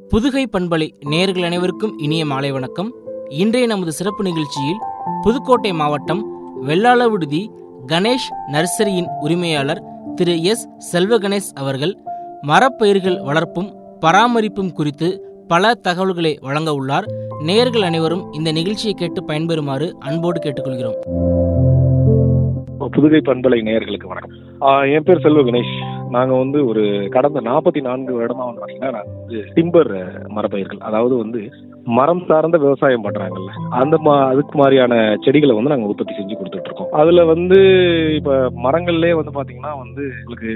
புதுகை பண்பலை நேயர்கள் அனைவருக்கும் இனிய மாலை வணக்கம் இன்றைய நமது சிறப்பு நிகழ்ச்சியில் புதுக்கோட்டை மாவட்டம் வெள்ளாள விடுதி கணேஷ் நர்சரியின் உரிமையாளர் திரு எஸ் செல்வ கணேஷ் அவர்கள் மரப்பயிர்கள் வளர்ப்பும் பராமரிப்பும் குறித்து பல தகவல்களை வழங்க உள்ளார் நேயர்கள் அனைவரும் இந்த நிகழ்ச்சியை கேட்டு பயன்பெறுமாறு அன்போடு கேட்டுக்கொள்கிறோம் புதுகை பண்பலை நேயர்களுக்கு வணக்கம் ஆஹ் என் பேர் செல்வ கணேஷ் நாங்க வந்து ஒரு கடந்த நாற்பத்தி நான்கு வருடமா வந்து பாத்தீங்கன்னா நாங்க வந்து டிம்பர் மரப்பயிர்கள் அதாவது வந்து மரம் சார்ந்த விவசாயம் பண்றாங்கல்ல அந்த மா அதுக்கு மாதிரியான செடிகளை வந்து நாங்க உற்பத்தி செஞ்சு கொடுத்துட்டு இருக்கோம் அதுல வந்து இப்ப மரங்கள்லயே வந்து பாத்தீங்கன்னா வந்து உங்களுக்கு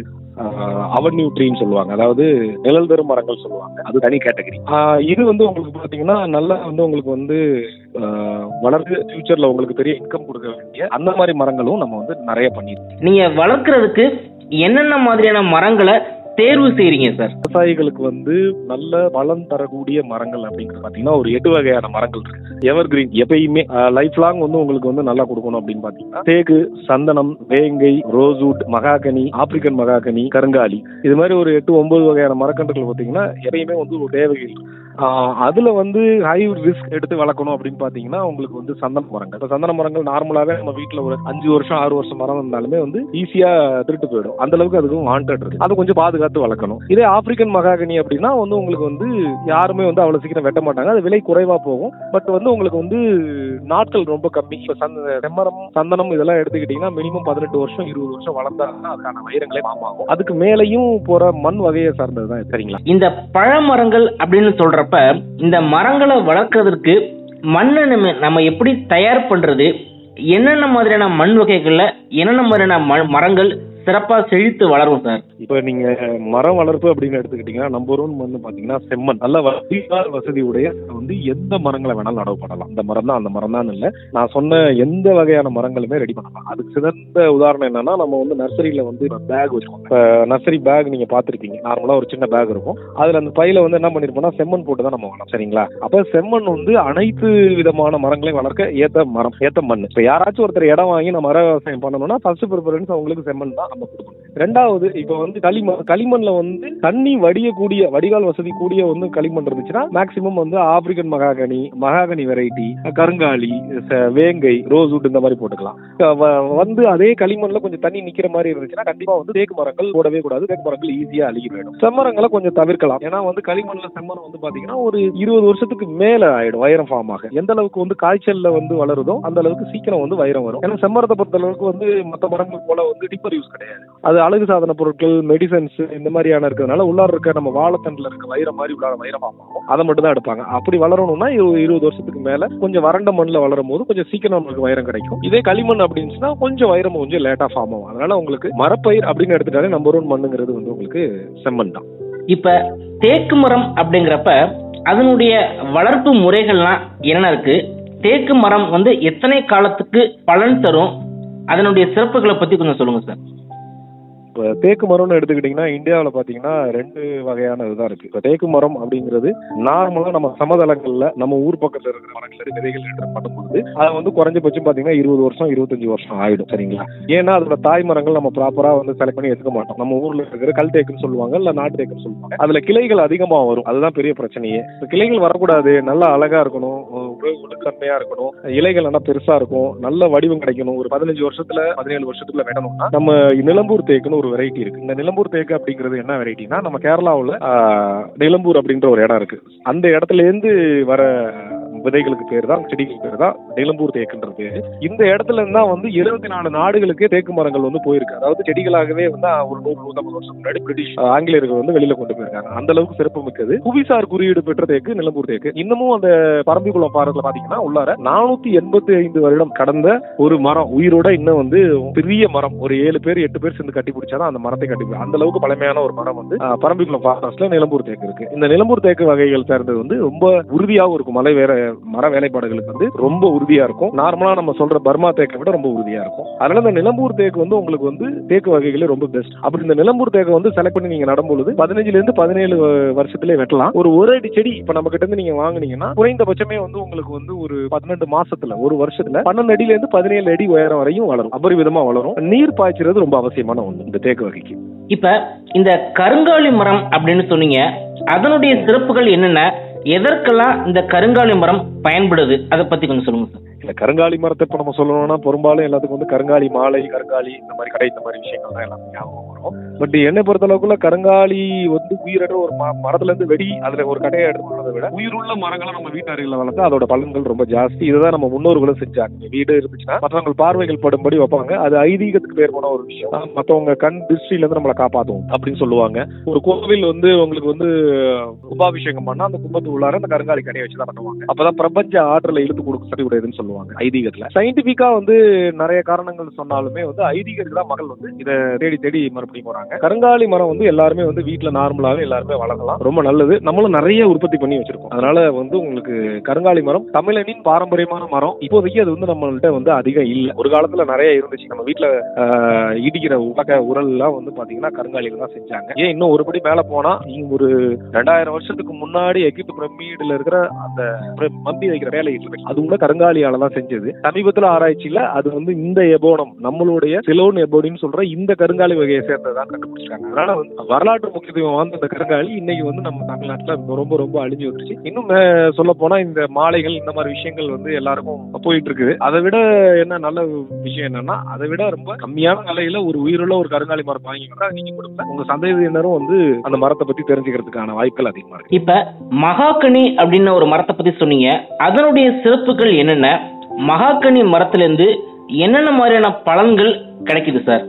அவன்யூ ட்ரீன்னு சொல்லுவாங்க அதாவது நிழல் தரும் மரங்கள் சொல்லுவாங்க அது தனி கேட்டகரி இது வந்து உங்களுக்கு பாத்தீங்கன்னா நல்லா வந்து உங்களுக்கு வந்து ஆஹ் வளர்ந்து ஃபியூச்சர்ல உங்களுக்கு பெரிய இன்கம் கொடுக்க வேண்டிய அந்த மாதிரி மரங்களும் நம்ம வந்து நிறைய பண்ணிருக்கோம் நீங்க வளர்க்கறதுக்கு என்னென்ன மாதிரியான மரங்களை தேர்வு செய்றீங்க சார் விவசாயிகளுக்கு வந்து நல்ல பலன் தரக்கூடிய மரங்கள் அப்படிங்கிறது பாத்தீங்கன்னா ஒரு எட்டு வகையான மரங்கள் இருக்கு எவர் கிரீன் எப்பயுமே லைஃப் லாங் வந்து உங்களுக்கு வந்து நல்லா கொடுக்கணும் அப்படின்னு பாத்தீங்கன்னா தேக்கு சந்தனம் வேங்கை ரோஸ்வுட் மகாகனி ஆப்பிரிக்கன் மகாகனி கருங்காலி இது மாதிரி ஒரு எட்டு ஒன்பது வகையான மரக்கன்றுகள் பாத்தீங்கன்னா எப்பயுமே வந்து ஒரு தேவைகள் இருக்கு. ஆஹ் அதுல வந்து ஹை ரிஸ்க் எடுத்து வளர்க்கணும் அப்படின்னு பாத்தீங்கன்னா உங்களுக்கு வந்து சந்தன மரங்கள் இப்ப சந்தன மரங்கள் நார்மலாவே நம்ம வீட்டுல ஒரு அஞ்சு வருஷம் ஆறு வருஷம் மரம் இருந்தாலுமே வந்து ஈஸியா திருட்டு போயிடும் அந்த அளவுக்கு அதுக்கும் வாண்டட் இருக்கு அதை கொஞ்சம் பாதுகாத்து வளர்க்கணும் இதே ஆப்பிரிக்கன் மகாகனி அப்படின்னா வந்து உங்களுக்கு வந்து யாருமே வந்து அவ்வளவு சீக்கிரம் வெட்ட மாட்டாங்க அது விலை குறைவா போகும் பட் வந்து உங்களுக்கு வந்து நாட்கள் ரொம்ப கம்மி இப்ப சந்த செம்மரம் சந்தனம் இதெல்லாம் எடுத்துக்கிட்டீங்கன்னா மினிமம் பதினெட்டு வருஷம் இருபது வருஷம் வளர்ந்தாங்கன்னா அதுக்கான வைரங்களே ஆகும் அதுக்கு மேலையும் போற மண் வகையை சார்ந்ததுதான் இது. சரிங்களா இந்த பழமரங்கள் அப்படின்னு சொல்றப்ப இந்த மரங்களை வளர்க்கறதுக்கு மண்ணை நம்ம நம்ம எப்படி தயார் பண்றது என்னென்ன மாதிரியான மண் வகைகள்ல என்னென்ன மாதிரியான ம- மரங்கள் சிறப்பா செழித்து வளரும் சார் இப்ப நீங்க மரம் வளர்ப்பு அப்படின்னு எடுத்துக்கிட்டீங்கன்னா நம்பர் ஒன் வந்து பாத்தீங்கன்னா செம்மண் நல்ல வசதியார் வசதி உடைய வந்து எந்த மரங்களை வேணாலும் நடவு பண்ணலாம் இந்த மரம் தான் அந்த மரம் தான் இல்ல நான் சொன்ன எந்த வகையான மரங்களுமே ரெடி பண்ணலாம் அதுக்கு சிறந்த உதாரணம் என்னன்னா நம்ம வந்து நர்சரியில வந்து பேக் வச்சிருக்கோம் இப்ப நர்சரி பேக் நீங்க பாத்திருப்பீங்க நார்மலா ஒரு சின்ன பேக் இருக்கும் அதுல அந்த பையில வந்து என்ன பண்ணிருப்போம்னா செம்மண் போட்டு தான் நம்ம வளரும் சரிங்களா அப்ப செம்மண் வந்து அனைத்து விதமான மரங்களையும் வளர்க்க ஏத்த மரம் ஏத்த மண் இப்ப யாராச்சும் ஒருத்தர் இடம் வாங்கி நம்ம மர விவசாயம் பண்ணணும்னா ஃபர்ஸ்ட் ப்ரிஃபரன்ஸ் அவங்களுக்கு செம்மண் தான் நம்ம கொடுக்கணும் ரெண்டாவது இப்ப வந்து களிமண் களிமண்ல வந்து தண்ணி வடியக்கூடிய வடிகால் வசதி கூடிய வந்து களிமண் இருந்துச்சுன்னா மேக்சிமம் வந்து ஆப்பிரிக்கன் மகாகனி மகாகனி வெரைட்டி கருங்காலி ச- வேங்கை ரோஸ்வுட் இந்த மாதிரி போட்டுக்கலாம் அஹ் வ- வந்து அதே களிமண்ல கொஞ்சம் தண்ணி நிக்கிற மாதிரி இருந்துச்சுன்னா கண்டிப்பா வந்து தேக்கு மரங்கள் போடவே கூடாது தேக்கு மரங்கள் ஈஸியா அழுகி போயிடும் செம்மரங்களை கொஞ்சம் தவிர்க்கலாம் ஏன்னா வந்து களிமண்ல செம்மரம் வந்து பாத்தீங்கன்னா ஒரு இருபது வருஷத்துக்கு மேல ஆயிடும் வைரம் ஃபார்ம் ஆக எந்த அளவுக்கு வந்து காய்ச்சல்ல வந்து வளருதோ அந்த அளவுக்கு சீக்கிரம் வந்து வைரம் வரும் ஏன்னா செம்மரத்தை பொறுத்த அளவுக்கு வந்து மற்ற மரங்கள் போல வந்து டிப்பர் யூஸ் கிடையாது அது அழகு சாதன பொருட்கள் மெடிசன்ஸ் இந்த மாதிரியான இருக்கிறதுனால உள்ளார இருக்க நம்ம வாழைத்தண்டுல இருக்க வைரம் மாதிரி உள்ளார வைரம் ஆகும் அதை மட்டும் தான் எடுப்பாங்க அப்படி வளரணும்னா இரு- இருபது வருஷத்துக்கு மேல கொஞ்சம் வறண்ட மண்ணில் வளரும் போது கொஞ்சம் சீக்கிரம் நமக்கு வைரம் கிடைக்கும் இதே களிமண் அப்படின்னுச்சுன்னா கொஞ்சம் வைரம் கொஞ்சம் லேட்டா ஃபார்ம் ஆகும் அதனால உங்களுக்கு மரப்பயிர் அப்படின்னு எடுத்துட்டாலே நம்பர் ஒன் மண்ணுங்கிறது வந்து உங்களுக்கு செம்மண் தான் இப்ப தேக்கு மரம் அப்படிங்கிறப்ப அதனுடைய வளர்ப்பு முறைகள்லாம் என்னென்ன இருக்கு தேக்கு மரம் வந்து எத்தனை காலத்துக்கு பலன் தரும் அதனுடைய சிறப்புகளை பத்தி கொஞ்சம் சொல்லுங்க சார் இப்போ தேக்கு மரம்னு எடுத்துக்கிட்டிங்கன்னா இந்தியாவில் பார்த்தீங்கன்னா ரெண்டு வகையான இதுதான் இருக்கு இப்போ தேக்கு மரம் அப்படிங்கிறது நார்மலாக நம்ம சமதளங்களில் நம்ம ஊர் பக்கத்தில் இருக்கிற மரங்கள் விதைகள் எடுத்து பண்ணும்போது அதை வந்து குறைஞ்சபட்சம் பார்த்தீங்கன்னா இருபது வருஷம் இருபத்தஞ்சு வருஷம் ஆயிடும் சரிங்களா ஏன்னா அதோட தாய் மரங்கள் நம்ம ப்ராப்பராக வந்து செலக்ட் பண்ணி எடுக்க மாட்டோம் நம்ம ஊரில் இருக்கிற கல் தேக்குன்னு சொல்லுவாங்க இல்லை நாட்டு தேக்குன்னு சொல்லுவாங்க அதில் கிளைகள் அதிகமாக வரும் அதுதான் பெரிய பிரச்சனையே இப்போ கிளைகள் வரக்கூடாது நல்லா அழகா இருக்கணும் உ- ஒழுக்கன்மையா இருக்கணும் இலைகள் நல்லா பெருசா இருக்கும் நல்ல வடிவம் கிடைக்கணும் ஒரு பதினஞ்சு வருஷத்துல பதினேழு வருஷத்துக்குள்ள வெட்டணும்னா நம்ம நிலம்பூர் தேக்குன்னு ஒரு வெரைட்டி இருக்கு இந்த நிலம்பூர் தேக்கு அப்படிங்கிறது என்ன வெரைட்டினா நம்ம கேரளாவுல ஆஹ், நிலம்பூர் அப்படின்ற ஒரு இடம் இருக்கு அந்த இடத்துல இருந்து வர விதைகளுக்கு பேர் தான் செடிகளுக்கு பேர் தான் நிலம்பூர் தேக்குன்றது பேரு இந்த இடத்துல இருந்தா வந்து இருபத்தி நாலு நாடுகளுக்கே தேக்கு மரங்கள் வந்து போயிருக்கு அதாவது செடிகளாகவே வந்து ஒரு நூறு நூத்தம்பது வருஷம் முன்னாடி பிரிட்டிஷ் ஆஹ், ஆங்கிலேயர்கள் வந்து வெளியில கொண்டு போயிருக்காங்க அந்த அளவுக்கு சிறப்பு மிக்கது புவிசார் குறியீடு பெற்ற தேக்கு நிலம்பூர் தேக்கு இன்னமும் அந்த பரம்பிக்குளம் பாறத்துல பாத்தீங்கன்னா உள்ளார நானூத்தி எண்பத்தி ஐந்து வருடம் கடந்த ஒரு மரம் உயிரோட இன்னும் வந்து பெரிய மரம் ஒரு ஏழு பேர் எட்டு பேர் சேர்ந்து கட்டி பிடிச்சாதான் அந்த மரத்தை கட்டி பிடி- அந்த அளவுக்கு பழமையான ஒரு மரம் வந்து ஆஹ், பரம்பிக்குளம் ஃபாரஸ்ட்ல நிலம்பூர் தேக்கு இருக்கு இந்த நிலம்பூர் தேக்கு வகைகள் சேர்ந்தது வந்து ரொம்ப உறுதியாகவும் இருக்கும் மலை வேற மர வேலைப்பாடுகளுக்கு வந்து ரொம்ப உறுதியா இருக்கும் நார்மலா நம்ம சொல்ற பர்மா தேக்கை விட ரொம்ப உறுதியா இருக்கும் அதனால இந்த நிலம்பூர் தேக்கு வந்து உங்களுக்கு வந்து தேக்கு வகைகளே ரொம்ப பெஸ்ட் அப்படி இந்த நிலம்பூர் தேக்கை வந்து செலக்ட் பண்ணி நீங்க நடும்பொழுது பதினஞ்சுல இருந்து பதினேழு வருஷத்துல வெட்டலாம் ஒரு ஒரு அடி செடி இப்ப நம்ம கிட்ட இருந்து நீங்க வாங்குனீங்கன்னா குறைந்தபட்சமே வந்து உங்களுக்கு வந்து ஒரு பன்னெண்டு மாசத்துல ஒரு வருஷத்துல பன்னெண்டு அடியில இருந்து பதினேழு அடி உயரம் வரையும் வளரும் அபரிவிதமா வளரும் நீர் பாய்ச்சுறது ரொம்ப அவசியமான ஒண்ணு இந்த தேக்கு வகைக்கு இப்ப இந்த கருங்காலி மரம் அப்படின்னு சொன்னீங்க அதனுடைய சிறப்புகள் என்னென்ன எதற்கெல்லாம் இந்த கருங்காலி மரம் பயன்படுது அதை பத்தி கொஞ்சம் சொல்லுங்க சார் இல்ல கருங்காலி மரத்தை இப்ப நம்ம சொல்லணும்னா பெரும்பாலும் எல்லாத்துக்கும் வந்து கருங்காலி மாலை கருங்காலி இந்த மாதிரி கடை இந்த மாதிரி விஷயங்கள் தான் எல்லாமே ஞாபகம் வரும் பட் என்னை பொறுத்த அளவுக்குள்ள கருங்காலி வந்து உயிரற்ற ஒரு ம- மரத்துல இருந்து வெடி அதுல ஒரு கடையை எடுத்துக்கிறத விட உயிருள்ள மரங்களை நம்ம வீட்டு அருகில் வளர்த்து அதோட பலன்கள் ரொம்ப ஜாஸ்தி இதுதான் நம்ம முன்னோர்களும் செஞ்சாங்க வீடு இருந்துச்சுன்னா மற்றவங்க பார்வைகள் படும்படி வைப்பாங்க அது ஐதீகத்துக்கு பேர் போன ஒரு விஷயம் ஆஹ் மத்தவங்க கண் திருஷ்டில இருந்து நம்மளை காப்பாத்தும் அப்படின்னு சொல்லுவாங்க ஒரு கோவில் வந்து உங்களுக்கு வந்து கும்பாபிஷேகம் பண்ணா அந்த கும்பத்து உள்ளார அந்த கருங்காலி கடையை வச்சு தான் பண்ணுவாங்க அப்பதான் பிரபஞ்ச ஆற்றலை இழுத்து கொடுக்க சக்தி உடையதுன்னு சொல்லுவாங்க ஐதீகத்துல சயின்டிபிக்கா வந்து நிறைய காரணங்கள் சொன்னாலுமே வந்து ஐதீகத்துக்கு தான் மக்கள் வந்து இதை தேடி தேடி மறுபடியும் போறாங்க கருங்காலி மரம் வந்து எல்லாருமே வந்து வீட்டுல நார்மலாவே எல்லாருமே வளர்க்கலாம் ரொம்ப நல்லது நம்மளும் நிறைய உற்பத்தி பண்ணி வச்சிருக்கோம் அதனால வந்து உங்களுக்கு கருங்காலி மரம் தமிழனின் பாரம்பரியமான மரம் இப்போதைக்கு அது வந்து நம்மள்ட்ட வந்து அதிகம் இல்ல ஒரு காலத்துல நிறைய இருந்துச்சு நம்ம வீட்டுல ஆஹ், இடிக்கிற உலக உரல் எல்லாம் வந்து பாத்தீங்கன்னா கருங்காலியில தான் செஞ்சாங்க ஏன் இன்னும் ஒருபடி மேல போனா நீங்க ஒரு ரெண்டாயிரம் வருஷத்துக்கு முன்னாடி எகிப்து பிரமிடுல இருக்கிற அந்த பிர- மம்பி வைக்கிற வேலை இருக்கு அது கூட கருங்காலியால தான் செஞ்சது சமீபத்துல ஆராய்ச்சியில அது வந்து இந்த எபோனம் நம்மளுடைய சிலோன் எபோனின்னு சொல்ற இந்த கருங்காலி வகையை சேர்ந்ததான் கண்டுபிடிச்சிருக்காங்க அதனால வந்து வரலாற்று முக்கியத்துவம் வாய்ந்த இந்த கருங்காலி இன்னைக்கு வந்து நம்ம தமிழ்நாட்டுல ரொம்ப ரொம்ப அழிஞ்சு வந்துருச்சு இன்னும் சொல்ல போனா இந்த மாலைகள் இந்த மாதிரி விஷயங்கள் வந்து எல்லாருக்கும் போயிட்டு இருக்குது அதை விட என்ன நல்ல விஷயம் என்னன்னா அதை விட ரொம்ப கம்மியான விலையில ஒரு உயிருள்ள ஒரு கருங்காலி மரம் வாங்கி வந்தா நீங்க கொடுங்க உங்க சந்ததியினரும் வந்து அந்த மரத்தை பத்தி தெரிஞ்சுக்கிறதுக்கான வாய்ப்புகள் அதிகமா இருக்கு இப்ப மகாகனி அப்படின்ன ஒரு மரத்தை பத்தி சொன்னீங்க அதனுடைய சிறப்புகள் என்னென்ன மகாகனி மரத்துல இருந்து என்னென்ன மாதிரியான பலன்கள் கிடைக்குது சார்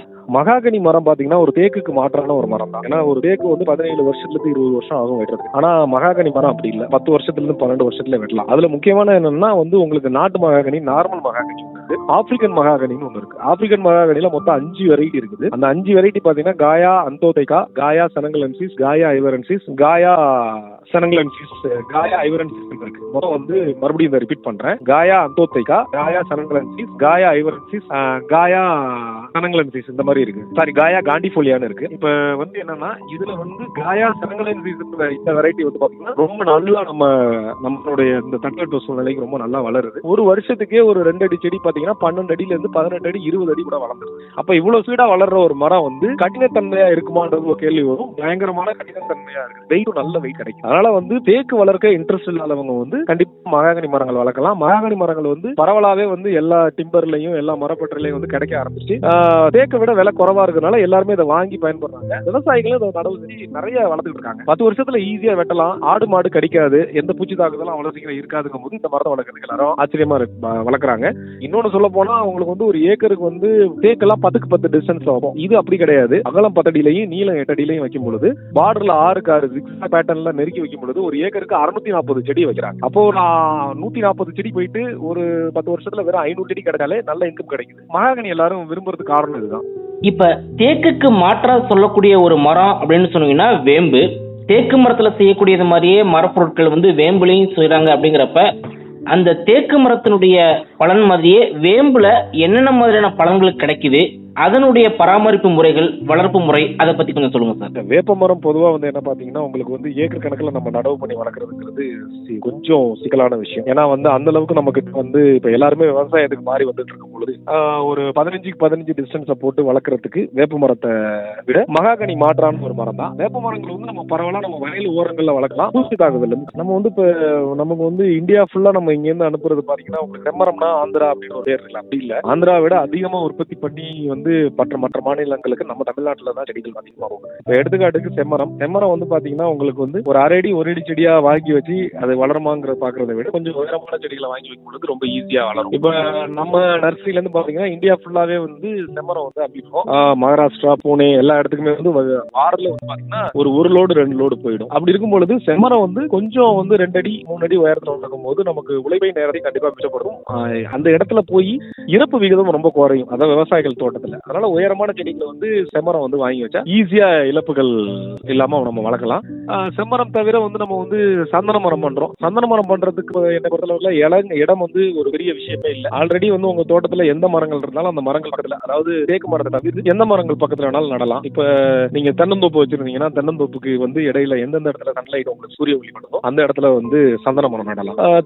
மகாகனி மரம் பாத்தீங்கன்னா ஒரு தேக்குக்கு மாற்றான ஒரு மரம் தான் ஏன்னா ஒரு தேக்கு வந்து பதினேழு வருஷத்துல இருந்து இருபது வருஷம் ஆகும் வெட்டுறதுக்கு ஆனா மகாகனி மரம் அப்படி இல்ல பத்து வருஷத்துல இருந்து பன்னெண்டு வருஷத்துல வெட்டலாம் அதுல முக்கியமான என்னன்னா வந்து உங்களுக்கு நாட்டு மகாகனி நார்மல் மகாகனி ஒன்று இருக்கு ஆப்பிரிக்கன் மகாகனின்னு ஒன்று இருக்கு ஆப்பிரிக்கன் மகாகனில மொத்தம் அஞ்சு வெரைட்டி இருக்குது அந்த அஞ்சு வெரைட்டி பாத்தீங்கன்னா காயா அந்தோதைகா காயா சனங்கலன்சிஸ் காயா ஐவரன்சிஸ் காயா சனங்கலன்சிஸ் காயா ஐவரன்சிஸ் இருக்கு மொத்தம் வந்து மறுபடியும் இதை ரிப்பீட் பண்றேன் காயா அந்தோதைகா காயா சனங்கலன்சிஸ் காயா ஐவரன்சிஸ் ஆஹ், காயா சனங்கலன்சிஸ் இந்த மாதிரி இருக்கு சாரி காயா காண்டிஃபோலியான்னு இருக்கு இப்ப வந்து என்னன்னா இதுல வந்து காயா சனங்கலன்சிஸ் இந்த வெரைட்டி வந்து பாத்தீங்கன்னா ரொம்ப நல்லா நம்ம நம்மளுடைய இந்த தட்பவெட்ப சூழ்நிலைக்கு ரொம்ப நல்லா வளருது ஒரு வருஷத்துக்கே ஒரு ரெண்டு அடி செடி பாத்தீங்கன்னா பன்னெண்டு அடியில இருந்து பதினெட்டு அடி இருபது அடி கூட வளர்ந்துருது அப்ப இவ்வளவு ஸ்பீடா வளர்ற ஒரு மரம் வந்து கடினத்தன்மையா இருக்குமான்றது ஒரு கேள்வி வரும் பயங்கரமான கடினத்தன்மையா இருக்கு வெயிட்டும் நல்ல வெயிட் கிடைக்கும் அதனால வந்து தேக்கு வளர்க்க இன்ட்ரெஸ்ட் இல்லாதவங்க வந்து கண்டிப்பா மகாகனி மரங்கள் வளர்க்கலாம் மகாகனி மரங்கள் வந்து பரவலாவே வந்து எல்லா டிம்பர்லயும் எல்லா மரப்பற்றிலையும் வந்து கிடைக்க ஆரம்பிச்சு ஆஹ் தேக்கை விட விலை குறைவா இருக்கறனால எல்லாருமே இதை வாங்கி பயன்படுறாங்க விவசாயிகளும் இதை நடவு செஞ்சு நிறைய வளர்த்துட்டு இருக்காங்க பத்து வருஷத்துல ஈஸியா வெட்டலாம் ஆடு மாடு கடிக்காது எந்த பூச்சி தாக்குதலும் அவ்வளவு சீக்கிரம் இருக்காதுங்கும் போது இந்த மரத்தை வளர்க்கறதுக்கு எல்லாரும் ஆச்சரியமா இருக்கு வ- வளர்க்குறாங்க இன்னொன்னு சொல்ல போனா அவங்களுக்கு வந்து ஒரு ஏக்கருக்கு வந்து தேக்கெல்லாம் பத்துக்கு பத்து டிஸ்டன்ஸ் ஆகும் இது அப்படி கிடையாது அகலம் பத்தடியிலையும் நீளம் எட்டு அடியிலையும் வைக்கும் பொழுது பார்டர்ல ஆறுக்கு ஆறு ஜிக்ஸா பேட்டர்ன்ல நெருக்கி வைக்கும் பொழுது ஒரு ஏக்கருக்கு அறுநூத்தி நாற்பது செடி வைக்கிறாங்க அப்போ நான் நூத்தி நாற்பது செடி போயிட்டு ஒரு பத்து வருஷத்துல வெறும் ஐநூறு செடி கிடைச்சாலே நல்ல இன்கம் கிடைக்குது மகாகனி எல்லாரும் விரும்புறதுக்கு காரணம் இதுதான் இப்ப தேக்குக்கு மாற்றா சொல்லக்கூடிய ஒரு மரம் அப்படின்னு சொன்னீங்கன்னா வேம்பு தேக்கு மரத்துல செய்யக்கூடியது மாதிரியே மரப்பொருட்கள் வந்து வேம்புலையும் செய்றாங்க அப்படிங்கிறப்ப அந்த தேக்கு மரத்தினுடைய பலன் மாதிரியே வேம்புல என்னென்ன மாதிரியான பலன்கள் கிடைக்குது அதனுடைய பராமரிப்பு முறைகள் வளர்ப்பு முறை அதை பத்தி கொஞ்சம் சொல்லுங்க சார் இந்த வேப்ப மரம் பொதுவா வந்து என்ன பாத்தீங்கன்னா உங்களுக்கு வந்து ஏக்கர் கணக்குல நம்ம நடவு பண்ணி வளர்க்குறதுங்கிறது சி- கொஞ்சம் சிக்கலான விஷயம் ஏன்னா வந்து அந்த அளவுக்கு நமக்கு வந்து இப்ப எல்லாருமே விவசாயத்துக்கு மாறி வந்துட்டு இருக்கும் பொழுது ஆஹ், ஒரு பதினஞ்சுக்கு பதினஞ்சு டிஸ்டன்ஸை போட்டு வளர்க்கறதுக்கு வேப்ப மரத்தை விட மகாகனி மாற்றான ஒரு மரம் தான் வேப்ப மரங்கள் வந்து நம்ம பரவலா நம்ம வயல் ஓரங்கள்ல வளர்க்கலாம் பூச்சி தாக்குதல் நம்ம வந்து இப்ப நமக்கு வந்து இந்தியா ஃபுல்லா நம்ம இங்க இருந்து அனுப்புறது பாத்தீங்கன்னா உங்களுக்கு செம்மரம்னா ஆந்திரா அப்படின்னு ஒரு பேர் இருக்குல்ல அப்படி இல்ல ஆந்திரா விட அதிகமா உற்பத்தி பண்ணி வந்து மற்ற மற்ற மாநிலங்களுக்கு நம்ம தமிழ்நாட்டுல தான் செடிகள் அதிகமா போகும் இப்போ எடுத்துக்காட்டுக்கு செம்மரம் செம்மரம் வந்து பாத்தீங்கன்னா உங்களுக்கு வந்து ஒரு அரை அடி ஒரு அடி செடியா வாங்கி வச்சு அது வளருமாங்கிற பாக்குறத விட கொஞ்சம் உயரமான செடிகளை வாங்கி வைக்கும் பொழுது ரொம்ப ஈஸியா வளரும் இப்ப நம்ம நர்சரியில இருந்து பாத்தீங்கன்னா இந்தியா ஃபுல்லாவே வந்து செம்மரம் வந்து அப்படி இருக்கும் ஆஹ் மகாராஷ்டிரா புனே எல்லா இடத்துக்குமே வந்து வ- வாரத்துல வந்து பாத்தீங்கன்னா ஒரு ஒரு லோடு ரெண்டு லோடு போயிடும் அப்படி இருக்கும் பொழுது செம்மரம் வந்து கொஞ்சம் வந்து ரெண்டு அடி மூணு அடி உயரத்துல நடக்கும் போது நமக்கு உழைப்பை நேரத்தை கண்டிப்பா மிச்சப்படும் ஆஹ் அந்த இடத்துல போய் இறப்பு விகிதம் ரொம்ப குறையும் அதான் விவசாயிகள் தோட்டத்துல அதனால உயரமான செடிகளை வந்து செம்மரம் வந்து வாங்கி வச்சா ஈஸியா இழப்புகள் இல்லாம நம்ம வளர்க்கலாம் ஆஹ் செம்மரம் தவிர வந்து நம்ம வந்து சந்தன மரம் பண்றோம் சந்தன மரம் பண்றதுக்கு என்ன பொறுத்தளவுல இடம் இடம் வந்து ஒரு பெரிய விஷயமே இல்லை ஆல்ரெடி வந்து உங்க தோட்டத்துல எந்த மரங்கள் இருந்தாலும் அந்த மரங்கள் பக்கத்துல அதாவது தேக்கு மரத்தை தவிர்த்து எந்த மரங்கள் பக்கத்துல வேணாலும் நடலாம் இப்ப நீங்க தென்னந்தோப்பு வச்சிருந்தீங்கன்னா தென்னந்தோப்புக்கு வந்து இடையில எந்தெந்த இடத்துல சன்லைட் உங்களுக்கு சூரிய ஒளி பண்ணுதோ அந்த இடத்துல வந்து சந்தன மரம் நடலாம் ஆஹ் தேக்கு மரத்தை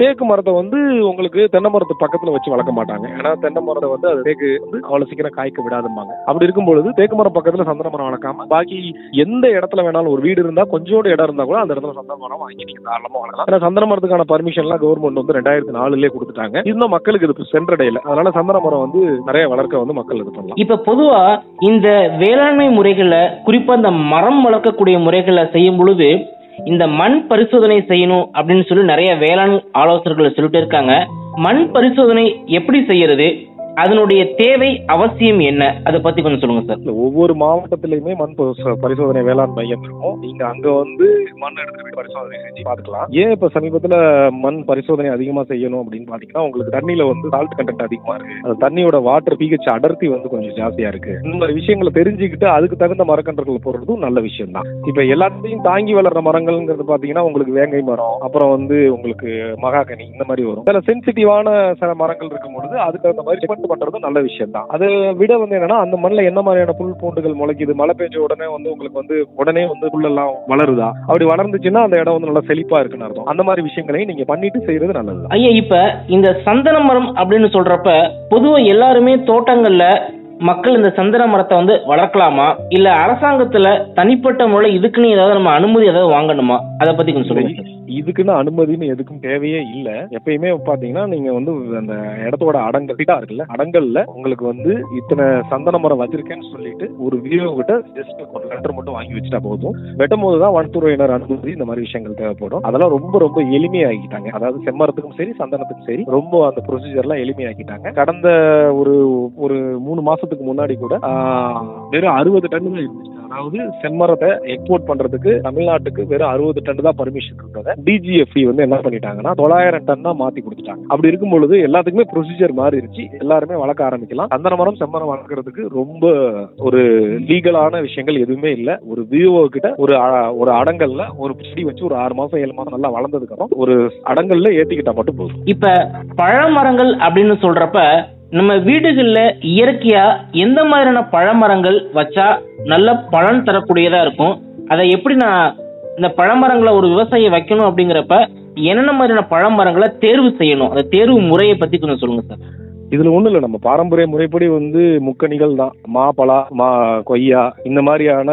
மரத்தை வந்து உங்களுக்கு தென்னை மரத்து பக்கத்துல வச்சு வளர்க்க மாட்டாங்க ஏன்னா தென்னை மரத்தை வந்து அது தேக்கு வந்து அவ்வளவு சீக்கிரம் காய்க்க விடாதும்பாங்க அப்படி இருக்கும் பொழுது தேக்கு மரம் பக்கத்துல சந்தன மரம் வளர்க்காம பாக்கி எந்த இடத்துல வேணாலும் ஒரு வீடு இருந்தா கொஞ்சோண்டு இடம் இருந்தா கூட அந்த இடத்துல சந்தன மரம் வாங்கி நீங்க தாராளமா வளர்க்கலாம் ஏன்னா சந்தன மரத்துக்கான பர்மிஷன் எல்லாம் கவர்மெண்ட் வந்து ரெண்டாயிரத்தி நாலுலயே கொடுத்துட்டாங்க இன்னும் மக்களுக்கு இது சென்றடையில அதனால சந்தன மரம் வந்து நிறைய வளர்க்க வந்து மக்கள் இது பண்ணலாம் இப்ப பொதுவா இந்த வேளாண்மை முறைகள்ல குறிப்பா இந்த மரம் வளர்க்கக்கூடிய முறைகளை செய்யும் பொழுது இந்த மண் பரிசோதனை செய்யணும் அப்படின்னு சொல்லி நிறைய வேளாண் ஆலோசகர்கள் சொல்லிட்டு இருக்காங்க மண் பரிசோதனை எப்படி செய்யறது அதனுடைய தேவை அவசியம் என்ன அதை பத்தி கொஞ்சம் சொல்லுங்க சார் இல்ல, ஒவ்வொரு மாவட்டத்திலயுமே மண் பரிசோ- பரிசோதனை வேளாண் மையம் இருக்கும் நீங்க அங்க வந்து மண் எடுத்துட்டு போய் பரிசோதனை செஞ்சு பாத்துக்கலாம் ஏன் இப்ப சமீபத்துல மண் பரிசோதனை அதிகமா செய்யணும் அப்படின்னு பாத்தீங்கன்னா உங்களுக்கு தண்ணியில வந்து சால்ட் கண்டென்ட் அதிகமா இருக்கு அந்த தண்ணியோட வாட்டர் பிஹெச் அடர்த்தி வந்து கொஞ்சம் ஜாஸ்தியா இருக்கு இந்த மாதிரி விஷயங்களை தெரிஞ்சுக்கிட்டு அதுக்கு தகுந்த மரக்கன்றுகள் போடுறதும் நல்ல விஷயம் தான் இப்ப எல்லாத்தையும் தாங்கி வளர்ற மரங்கள்ங்கிறது பாத்தீங்கன்னா உங்களுக்கு வேங்கை மரம் அப்புறம் வந்து உங்களுக்கு மகாகனி இந்த மாதிரி வரும் சில சென்சிட்டிவான சில மரங்கள் இருக்கும் பொழுது அதுக்கு தகுந்த மாதிரி செக் பண்றதும் நல்ல விஷயம் தான் அதை விட வந்து என்னன்னா அந்த மண்ணில் என்ன மாதிரியான புல் பூண்டுகள் முளைக்குது மழை பெஞ்ச உடனே வந்து உங்களுக்கு வந்து உடனே வந்து புல்லெல்லாம் வளருதா அப்படி வளர்ந்துச்சுன்னா அந்த இடம் வந்து நல்லா செழிப்பா இருக்குன்னு அர்த்தம் அந்த மாதிரி விஷயங்களையும் நீங்க பண்ணிட்டு செய்யறது நல்லது ஐயா இப்ப இந்த சந்தன மரம் அப்படின்னு சொல்றப்ப பொதுவா எல்லாருமே தோட்டங்கள்ல மக்கள் இந்த சந்தன மரத்தை வந்து வளர்க்கலாமா இல்ல அரசாங்கத்துல தனிப்பட்ட முறையில் இதுக்குன்னு ஏதாவது நம்ம அனுமதி ஏதாவது வாங்கணுமா அதை பத்தி கொஞ்சம் சொல்லுங்க சார். இதுக்குன்னு அனுமதின்னு எதுக்கும் தேவையே இல்ல எப்பயுமே பாத்தீங்கன்னா நீங்க வந்து அந்த இடத்தோட அடங்கல் கிட்டா இருக்குல்ல அடங்கல்ல உங்களுக்கு வந்து இத்தனை சந்தன மரம் வச்சிருக்கேன்னு சொல்லிட்டு ஒரு வீடியோ கிட்ட ஜஸ்ட் ஒரு லெட்டர் மட்டும் வாங்கி வச்சுட்டா போதும் வெட்டும் போதுதான் வனத்துறையினர் அனுமதி இந்த மாதிரி விஷயங்கள் தேவைப்படும் அதெல்லாம் ரொம்ப ரொம்ப எளிமையாக்கிட்டாங்க அதாவது செம்மரத்துக்கும் சரி சந்தனத்துக்கும் சரி ரொம்ப அந்த ப்ரொசீஜர்லாம் எளிமையாக்கிட்டாங்க கடந்த ஒரு ஒரு மூணு மாசத்துக்கு முன்னாடி கூட ஆஹ், வெறும் அறுபது டன் தான் இருந்துச்சு அதாவது செம்மரத்தை எக்ஸ்போர்ட் பண்றதுக்கு தமிழ்நாட்டுக்கு வெறும் அறுபது டன் தான் பர்மிஷன் இருந்ததை டிஜிஎஃப்இ வந்து என்ன பண்ணிட்டாங்கன்னா தொள்ளாயிரம் டன் தான் மாத்தி கொடுத்துட்டாங்க அப்படி இருக்கும் பொழுது எல்லாத்துக்குமே ப்ரொசீஜர் மாறிடுச்சு எல்லாருமே வளர்க்க ஆரம்பிக்கலாம் சந்தன மரம் செம்மரம் வளர்க்கறதுக்கு ரொம்ப ஒரு லீகலான விஷயங்கள் எதுவுமே இல்ல ஒரு விவோ கிட்ட ஒரு அ- ஒரு அடங்கல்ல ஒரு செடி வச்சு ஒரு ஆறு மாசம் ஏழு மாசம் நல்லா வளர்ந்ததுக்கு அப்புறம் ஒரு அடங்கல்ல ஏத்திக்கிட்டா மட்டும் போதும் இப்ப பழமரங்கள் அப்படின்னு சொல்றப்ப நம்ம வீடுகள்ல இயற்கையா எந்த மாதிரியான பழமரங்கள் வச்சா நல்ல பலன் தரக்கூடியதா இருக்கும் அதை எப்படி நான் இந்த பழமரங்களை ஒரு விவசாயி வைக்கணும் அப்படிங்கிறப்ப என்னென்ன மாதிரியான பழமரங்களை தேர்வு செய்யணும் அந்த தேர்வு முறையை பத்தி கொஞ்சம் சொல்லுங்க சார் இதுல ஒண்ணும் இல்ல நம்ம பாரம்பரிய முறைப்படி வந்து முக்கணிகள் தான் மா பலா மா கொய்யா இந்த மாதிரியான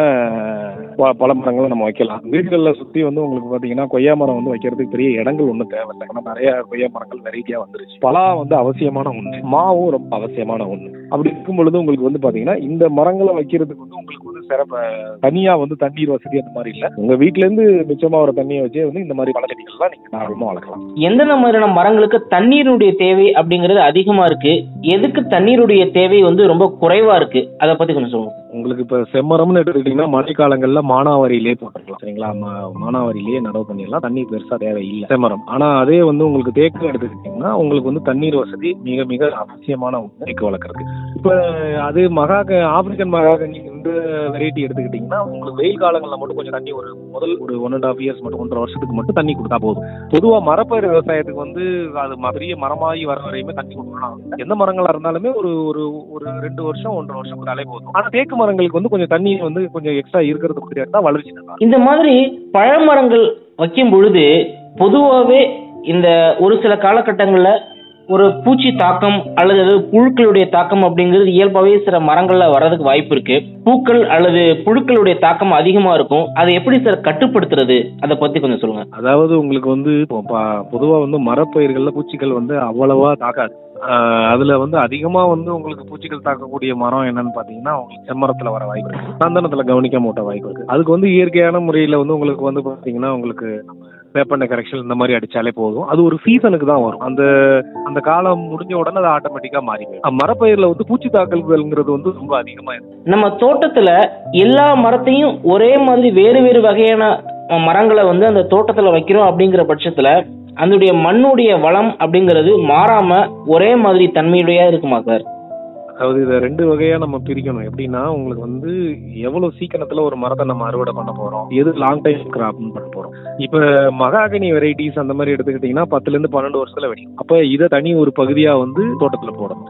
ப- பழமரங்களை நம்ம வைக்கலாம் வீடுகளில் சுத்தி வந்து உங்களுக்கு பாத்தீங்கன்னா கொய்யா மரம் வந்து வைக்கிறதுக்கு பெரிய இடங்கள் ஒன்றும் தேவையில்லை ஏன்னா நிறைய கொய்யா மரங்கள் வெரைட்டியா வந்துருச்சு பலா வந்து அவசியமான ஒண்ணு மாவும் ரொம்ப அவசியமான ஒண்ணு அப்படி இருக்கும் பொழுது உங்களுக்கு வந்து பாத்தீங்கன்னா இந்த மரங்களை வைக்கிறதுக்கு வந்து உங்களுக்கு வந்து சிறப்பு தனியா வந்து தண்ணீர் வசதி அந்த மாதிரி இல்ல உங்க வீட்ல இருந்து மிச்சமா ஒரு தண்ணியை வச்சே வந்து இந்த மாதிரி பழச்செடிகள்லாம் நீங்க தாராளமா வளர்க்கலாம் எந்தெந்த மாதிரியான மரங்களுக்கு தண்ணீருடைய தேவை அப்படிங்கிறது அதிகமா இருக்கு எதுக்கு தண்ணீருடைய தேவை வந்து ரொம்ப குறைவா இருக்கு அதை பத்தி கொஞ்சம் சொல்லுங்க உங்களுக்கு இப்ப செம்மரம்னு எடுத்துக்கிட்டீங்கன்னா மழைக்காலங்கள்ல மானாவாரியிலே போட்டுக்கலாம் சரிங்களா மா- மானாவாரியிலேயே நடவு பண்ணிடலாம் தண்ணி பெருசா தேவையில்லை செம்மரம் ஆனா அதே வந்து உங்களுக்கு தேக்கு எடுத்துக்கிட்டீங்கன்னா உங்களுக்கு வந்து தண்ணீர் வசதி மிக மிக அவசியமான ஒண்ணு தேக்கு வளர்க்குறது இப்ப அது மகாக ஆப்பிரிக்கன் மகாகனி இந்த வெரைட்டி எடுத்துக்கிட்டீங்கன்னா உங்களுக்கு வெயில் காலங்கள்ல மட்டும் கொஞ்சம் தண்ணி ஒரு முதல் ஒரு ஒன் அண்ட் ஹாஃப் இயர்ஸ் மட்டும் ஒன்றரை வருஷத்துக்கு மட்டும் தண்ணி கொடுத்தா போதும் பொதுவா மரப்பயிர் விவசாயத்துக்கு வந்து அது ம- பெரிய மரமாகி வர வரையுமே தண்ணி கொடுக்கணும் எந்த மரங்களா இருந்தாலுமே ஒரு ஒரு ஒரு ரெண்டு வருஷம் ஒன்றரை வருஷம் கொடுத்தாலே போதும் ஆனா தேக்கு மரங்களுக்கு வந்து கொஞ்சம் தண்ணி வந்து கொஞ்சம் எக்ஸ்ட்ரா இருக்கிறது கொடுத்தா தான் வளர்ச்சி நல்லா இருக்கும். இந்த மாதிரி பழமரங்கள் வைக்கும் பொழுது பொதுவாகவே இந்த ஒரு சில காலகட்டங்களில் ஒரு பூச்சி தாக்கம் அல்லது ஏதாவது புழுக்களுடைய தாக்கம் அப்படிங்கிறது இயல்பாகவே சில மரங்கள்ல வர்றதுக்கு வாய்ப்பு இருக்கு பூக்கள் அல்லது புழுக்களுடைய தாக்கம் அதிகமா இருக்கும் அதை எப்படி சார் கட்டுப்படுத்துறது அதை பத்தி கொஞ்சம் சொல்லுங்க அதாவது உங்களுக்கு வந்து இப்போ ப- பொதுவா வந்து மரப்பயிர்கள்ல பூச்சிகள் வந்து அவ்வளவா தாக்காது ஆஹ் அதுல வந்து அதிகமா வந்து உங்களுக்கு பூச்சிகள் தாக்கக்கூடிய மரம் என்னன்னு பாத்தீங்கன்னா உங்களுக்கு செம்மரத்துல வர வாய்ப்பு இருக்கு சந்தனத்துல கவனிக்க மூட்ட வாய்ப்பு இருக்கு அதுக்கு வந்து இயற்கையான முறையில வந்து உங்களுக்கு வந்து பாத்தீங்கன்னா உங்களுக்கு நம்ம வேப்பண்ண கரெக்ஷன் இந்த மாதிரி அடிச்சாலே போதும் அது ஒரு சீசனுக்கு தான் வரும் அந்த அந்த காலம் முடிஞ்ச உடனே அது ஆட்டோமேட்டிக்கா மாறி போயிடும் அஹ் மரப்பயிர்ல வந்து பூச்சி தாக்கல்கள்ங்கிறது வந்து ரொம்ப அதிகமா இருக்கு நம்ம தோட்டத்துல எல்லா மரத்தையும் ஒரே மாதிரி வேறு வேறு வகையான அஹ், மரங்களை வந்து அந்த தோட்டத்துல வைக்கிறோம் அப்படிங்கிற பட்சத்துல அதனுடைய மண்ணுடைய வளம் அப்படிங்கிறது மாறாம ஒரே மாதிரி தன்மையுடையா இருக்குமா சார் அதாவது இதை ரெண்டு வகையா நம்ம பிரிக்கணும் எப்படின்னா உங்களுக்கு வந்து எவ்வளவு சீக்கிரத்துல ஒரு மரத்தை நம்ம அறுவடை பண்ண போறோம் எது லாங் டைம் கிராப்னு பண்ண போறோம் இப்ப மகாகனி வெரைட்டிஸ் அந்த மாதிரி எடுத்துக்கிட்டீங்கன்னா பத்துல இருந்து பன்னெண்டு வருஷத்துல வெடிக்கும் அப்ப இதை தனி ஒரு பகுதியா வந்து தோட்டத்துல போடணும்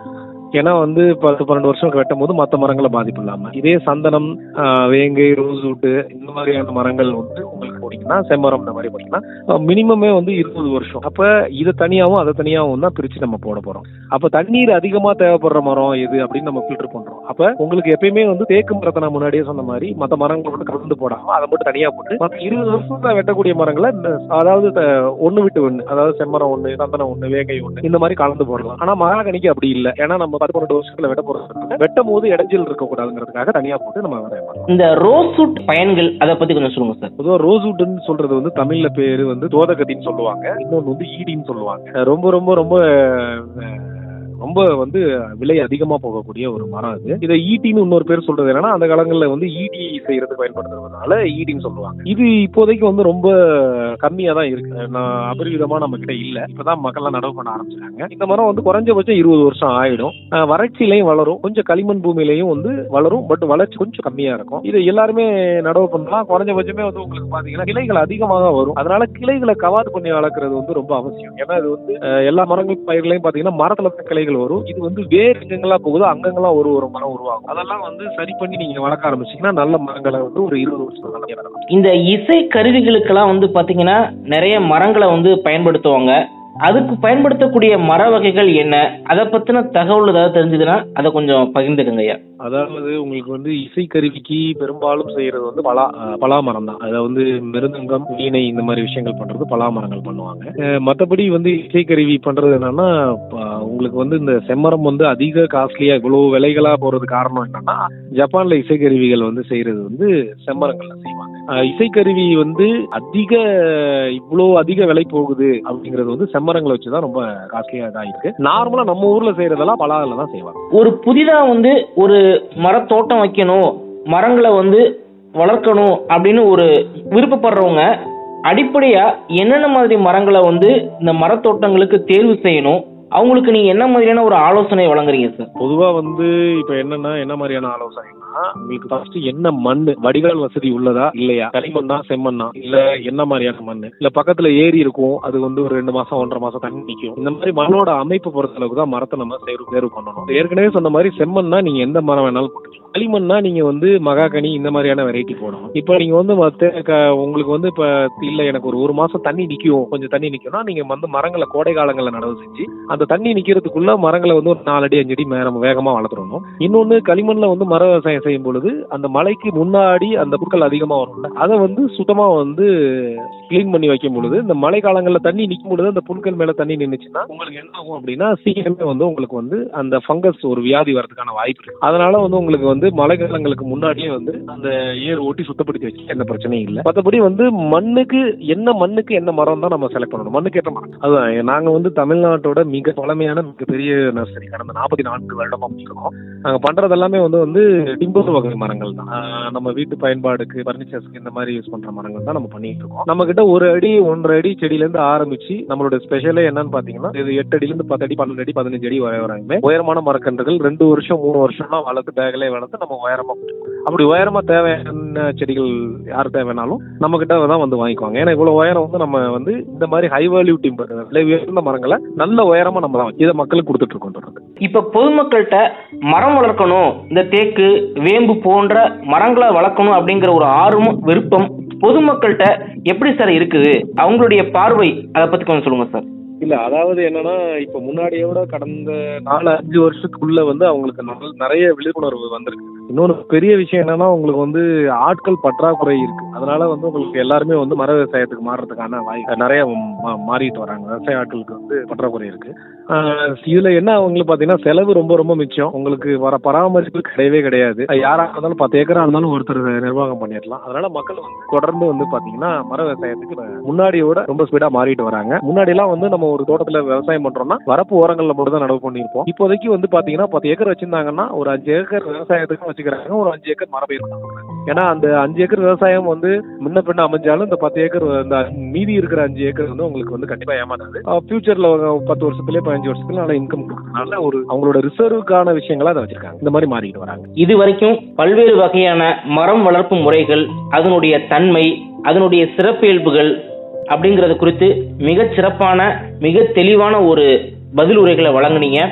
ஏன்னா வந்து பத்து பன்னெண்டு வருஷம் வெட்டும் போது மற்ற மரங்களை பாதிப்பு இல்லாம இதே சந்தனம் ஆஹ், வேங்கை ரோஸ் வுட்டு இந்த மாதிரியான மரங்கள் வந்து உங்களுக்கு போனீங்கன்னா செம்மரம் இந்த மாதிரி போனீங்கன்னா மினிமமே வந்து இருபது வருஷம் அப்ப இதை தனியாவும் அதை தனியாவும் தான் பிரிச்சு நம்ம போட போறோம் அப்ப தண்ணீர் அதிகமா தேவைப்படுற மரம் எது அப்படின்னு நம்ம ஃபில்டர் பண்றோம் அப்ப உங்களுக்கு எப்பயுமே வந்து தேக்கு மரத்தை நான் முன்னாடியே சொன்ன மாதிரி மற்ற மரங்களை மட்டும் கலந்து போடாம அதை மட்டும் தனியா போட்டு மற்ற இருபது வருஷத்துல வெட்டக்கூடிய மரங்களை இந்த- அதாவது த- ஒண்ணு விட்டு ஒண்ணு அதாவது செம்மரம் ஒண்ணு சந்தனம் ஒண்ணு வேங்கை ஒண்ணு இந்த மாதிரி கலந்து போடலாம் ஆனா மகாகனிக்கு அப்படி இல்லை ஏன்னா நம்ம பத்து பன்னெண்டு வருஷத்துல வெட்ட போறது வெட்டும் போது இடைஞ்சல் இருக்கக்கூடாதுங்கிறதுக்காக தனியா போட்டு நம்ம விவசாயம் பண்ணலாம் இந்த ரோஸ் வுட் பயன்கள் அதை பத்தி கொஞ்சம் சொல்லுங்க சார் பொதுவாக ரோஸ்வுட்னு சொல்றது வந்து தமிழ்ல பேரு வந்து தோதகத்தின்னு சொல்லுவாங்க இன்னொன்று வந்து ஈடின்னு சொல்லுவாங்க ரொம்ப ரொம்ப ரொம்ப அஹ், ரொம்ப வந்து விலை அதிகமா போகக்கூடிய ஒரு மரம் அது இதை ஈட்டின்னு இன்னொரு பேர் சொல்றது என்னன்னா அந்த காலங்களில் வந்து ஈடி செய்யறதுக்கு பயன்படுத்துறதுனால ஈடின்னு சொல்லுவாங்க இது இப்போதைக்கு வந்து ரொம்ப கம்மியா தான் இருக்கு நான் அபரிவிதமா நம்ம கிட்ட இல்ல இப்பதான் மக்கள்லாம் நடவு பண்ண ஆரம்பிச்சாங்க இந்த மரம் வந்து குறைஞ்சபட்சம் இருபது வருஷம் ஆயிடும் அஹ், வறட்சியிலையும் வளரும் கொஞ்சம் களிமண் பூமியிலையும் வந்து வளரும் பட் வளர்ச்சி கொஞ்சம் கம்மியா இருக்கும் இது எல்லாருமே நடவு பண்ணலாம் குறைஞ்சபட்சமே வந்து உங்களுக்கு பாத்தீங்கன்னா கிளைகள் அதிகமாக வரும் அதனால கிளைகளை கவாது பண்ணி வளர்க்கறது வந்து ரொம்ப அவசியம் ஏன்னா இது வந்து அஹ், எல்லா மரங்கள் பயிர்களையும் பாத்தீங்கன்னா மரத்துல தான் கிளைகள் வரும் இது வந்து வேறு எங்கெங்கெல்லாம் போகுதோ அங்கங்கெல்லாம் ஒரு ஒரு மரம் உருவாகும் அதெல்லாம் வந்து சரி பண்ணி நீங்க வளர்க்க ஆரம்பிச்சீங்கன்னா நல்ல மரங்களை வந்து ஒரு இருபது வருஷம் நல்லா வளர்க்கலாம். இந்த இசை கருவிகளுக்கெல்லாம் வந்து பாத்தீங்கன்னா நிறைய மரங்களை வந்து பயன்படுத்துவாங்க அதுக்கு பயன்படுத்தக்கூடிய மர வகைகள் என்ன அதை பத்தின தகவல் ஏதாவது தெரிஞ்சதுன்னா அதை கொஞ்சம் பகிர்ந்துக்கங்க ஐயா அதாவது உங்களுக்கு வந்து இசைக்கருவிக்கு பெரும்பாலும் செய்யறது வந்து பலா அஹ், பலா மரம் தான் அதை வந்து மிருதங்கம் வீணை இந்த மாதிரி விஷயங்கள் பண்றது பலா மரங்கள் பண்ணுவாங்க அஹ், மத்தபடி வந்து இசைக்கருவி பண்றது என்னன்னா ப- உங்களுக்கு வந்து இந்த செம்மரம் வந்து அதிக காஸ்ட்லியா இவ்வளவு விலைகளா போறது காரணம் என்னன்னா ஜப்பான்ல இசைக்கருவிகள் வந்து செய்யறது வந்து செம்மரங்கள்ல செய்வாங்க அஹ், இசைக்கருவி வந்து அதிக இவ்வளோ அதிக விலை போகுது அப்படிங்கிறது வந்து செம்மரங்களை வச்சுதான் ரொம்ப காஸ்ட்லியா தான் இருக்கு நார்மலா நம்ம ஊர்ல செய்யறதெல்லாம் பலாவில் தான் செய்வாங்க ஒரு புதிதா வந்து ஒரு மரத்தோட்டம் வைக்கணும் மரங்களை வந்து வளர்க்கணும் அப்படின்னு ஒரு விருப்பப்படுறவங்க அடிப்படையா என்னென்ன மாதிரி மரங்களை வந்து இந்த மரத்தோட்டங்களுக்கு தேர்வு செய்யணும் அவங்களுக்கு நீங்க என்ன மாதிரியான ஒரு ஆலோசனை வழங்குறீங்க சார் பொதுவா வந்து இப்ப என்னன்னா என்ன மாதிரியான ஆலோசனைனா உங்களுக்கு ஃபர்ஸ்ட் என்ன மண்ணு வடிகால் வசதி உள்ளதா இல்லையா களிமண்ணா செம்மண்ணா இல்ல என்ன மாதிரியான மண்ணு இல்ல பக்கத்துல ஏரி இருக்கும் அது வந்து ஒரு ரெண்டு மாசம் ஒன்றரை மாசம் தண்ணி நிக்கும் இந்த மாதிரி மண்ணோட அமைப்பு பொறுத்த அளவுக்கு தான் மரத்தை நம்ம தேர்வு தேர்வு பண்ணணும் ஏற்கனவே சொன்ன மாதிரி செம்மண்ணா நீங்க எந்த மரம் வேணாலும் போட்டுக்கலாம் களிமண்ணா நீங்க வந்து மகாகனி இந்த மாதிரியான வெரைட்டி போடணும் இப்போ நீங்க வந்து மத்த க- உங்களுக்கு வந்து இப்ப இல்ல எனக்கு ஒரு ஒரு மாசம் தண்ணி நிக்கும் கொஞ்சம் தண்ணி நிக்கும்னா நீங்க வந்து மரங்களை கோடை காலங்கள்ல நடவு செஞ்சு அந்த தண்ணி நிக்கிறதுக்குள்ள மரங்களை வந்து ஒரு நாலு அடி அஞ்சு அடி மேல வேகமா வளர்த்துறணும் இன்னொன்னு களிமண்ல வந்து மர விவசாயம் செய்யும் பொழுது அந்த மலைக்கு முன்னாடி அந்த புற்கள் அதிகமா வரும்ல அதை வந்து சுத்தமா வந்து க்ளீன் பண்ணி வைக்கும் பொழுது இந்த மழை காலங்கள்ல தண்ணி நிற்கும் பொழுது அந்த புற்கள் மேல தண்ணி நின்னுச்சுன்னா உங்களுக்கு என்ன ஆகும் அப்படின்னா சீக்கிரமே வந்து உங்களுக்கு வந்து அந்த ஃபங்கஸ் ஒரு வியாதி வரதுக்கான வாய்ப்பு இருக்கு அதனால வந்து உங்களுக்கு வந்து மழை காலங்களுக்கு முன்னாடியே வந்து அந்த ஏர் ஓட்டி சுத்தப்படுத்தி வச்சு எந்த பிரச்சனையும் இல்லை மற்றபடி வந்து மண்ணுக்கு என்ன மண்ணுக்கு என்ன மரம் தான் நம்ம செலக்ட் பண்ணணும் மண்ணுக்கு ஏற்ற மரம் அதுதான் நாங்க வந்து தமிழ்நாட்டோட மிக பழமையான மிகப்பெரிய நர்சரி கடந்த நாற்பத்தி நான்கு வருடமா பண்ணிருக்கோம் நாங்க பண்றது எல்லாமே வந்து வந்து டிம்பர் வகை மரங்கள் தான் ஆஹ் நம்ம வீட்டு பயன்பாடுக்கு பர்னிச்சர்ஸ்க்கு இந்த மாதிரி யூஸ் பண்ற மரங்கள் தான் நம்ம பண்ணிட்டு இருக்கோம் நம்ம கிட்ட ஒரு அடி ஒன்றரை அடி செடியில இருந்து ஆரம்பிச்சு நம்மளோட ஸ்பெஷலே என்னன்னு பாத்தீங்கன்னா இது எட்டு அடியில இருந்து பத்து அடி பன்னெண்டு அடி பதினஞ்சு அடி வரை வராங்க உயரமான மரக்கன்றுகள் ரெண்டு வருஷம் மூணு வருஷம்லாம் வளர்த்து பேக்லேயே வளர்த்து நம்ம உயரமா அப்படி உயரமா தேவையான செடிகள் யார் தேவைனாலும் நம்ம கிட்ட தான் வந்து வாங்கிக்குவாங்க ஏன்னா இவ்வளவு உயரம் வந்து நம்ம வந்து இந்த மாதிரி ஹை வேல்யூ டிம்பர் விலை உயர்ந்த மரங்களை நல்ல உயரமா நம்ம தான் இதை மக்களுக்கு கொடுத்துட்டு இருக்கோம் தொடர்ந்து இப்ப பொதுமக்கள்கிட்ட மரம் வளர்க்கணும் இந்த தேக்கு வேம்பு போன்ற மரங்களை வளர்க்கணும் அப்படிங்கிற ஒரு ஆர்வம் விருப்பம் பொதுமக்கள்கிட்ட எப்படி சார் இருக்குது அவங்களுடைய பார்வை அதை பத்தி கொஞ்சம் சொல்லுங்க சார் இல்ல அதாவது என்னன்னா இப்ப முன்னாடியை விட கடந்த நாலு அஞ்சு வருஷத்துக்குள்ள வந்து அவங்களுக்கு நல்ல- நிறைய விழிப்புணர்வு வந்திருக்கு இன்னொன்று பெரிய விஷயம் என்னன்னா உங்களுக்கு வந்து ஆட்கள் பற்றாக்குறை இருக்கு அதனால வந்து உங்களுக்கு எல்லாருமே வந்து மர விவசாயத்துக்கு மாறுறதுக்கான வாய்ப்பு நிறைய மா- மாறிட்டு வராங்க விவசாய ஆட்களுக்கு வந்து பற்றாக்குறை இருக்கு ஆஹ் இதுல என்ன அவங்களுக்கு பாத்தீங்கன்னா செலவு ரொம்ப ரொம்ப மிச்சம் உங்களுக்கு வர பராமரிப்பு கிடையவே கிடையாது அது யாரா இருந்தாலும் பத்து ஏக்கரா இருந்தாலும் ஒருத்தர் நிர்வாகம் பண்ணிடலாம் அதனால மக்கள் வந்து தொடர்ந்து வந்து பாத்தீங்கன்னா மர விவசாயத்துக்கு இப்ப முன்னாடியோட ரொம்ப ஸ்பீடா மாறிட்டு வராங்க முன்னாடி எல்லாம் வந்து நம்ம ஒரு தோட்டத்துல விவசாயம் பண்றோம்னா வரப்பு ஓரங்கள்ல மட்டும் தான் நடவு பண்ணியிருப்போம் இப்போதைக்கு வந்து பாத்தீங்கன்னா பத்து ஏக்கர் வச்சிருந்தாங்கன்னா ஒரு அஞ்சு ஏக்கர் விவசாயத்துக்கு வச்சுக்கிறாங்க ஒரு அஞ்சு ஏக்கர் மரபயிர் பண்ணுறாங்க. ஏன்னா அந்த அஞ்சு ஏக்கர் விவசாயம் வந்து முன்ன பின்ன அமைஞ்சாலும் இந்த பத்து ஏக்கர் இந்த மீதி இருக்கிற அஞ்சு ஏக்கர் வந்து உங்களுக்கு வந்து கண்டிப்பா ஏமாத்தாது ஃபியூச்சர்ல பத்து வருஷத்துலயே பதினஞ்சு வருஷத்துல நல்ல இன்கம் கொடுக்கறதுனால ஒரு அவங்களோட ரிசர்வுக்கான விஷயங்களா அதை வச்சிருக்காங்க இந்த மாதிரி மாறிட்டு வராங்க இது வரைக்கும் பல்வேறு வகையான மரம் வளர்ப்பு முறைகள் அதனுடைய தன்மை அதனுடைய சிறப்பியல்புகள் அப்படிங்கிறது குறித்து மிகச் சிறப்பான மிக தெளிவான ஒரு பதில் உரைகளை வழங்குனீங்க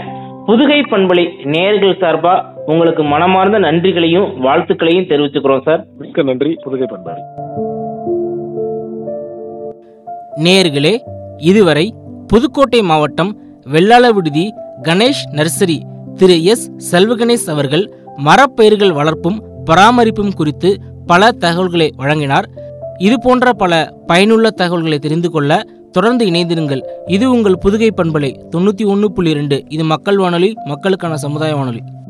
புதுகை பண்பலை நேயர்கள் சார்பா உங்களுக்கு மனமார்ந்த நன்றிகளையும் வாழ்த்துக்களையும் தெரிவிச்சுக்கிறோம் சார் மிக்க நன்றி புதுகை பண்பாடு நேயர்களே இதுவரை புதுக்கோட்டை மாவட்டம் வெள்ளாள விடுதி கணேஷ் நர்சரி திரு எஸ் செல்வகணேஷ் அவர்கள் மரப்பயிர்கள் வளர்ப்பும் பராமரிப்பும் குறித்து பல தகவல்களை வழங்கினார் இது போன்ற பல பயனுள்ள தகவல்களை தெரிந்து கொள்ள தொடர்ந்து இணைந்திருங்கள் இது உங்கள் புதுகை பண்பலை தொண்ணூற்றி ஒன்று புள்ளி ரெண்டு இது மக்கள் வானொலி மக்களுக்கான சமுதாய வானொலி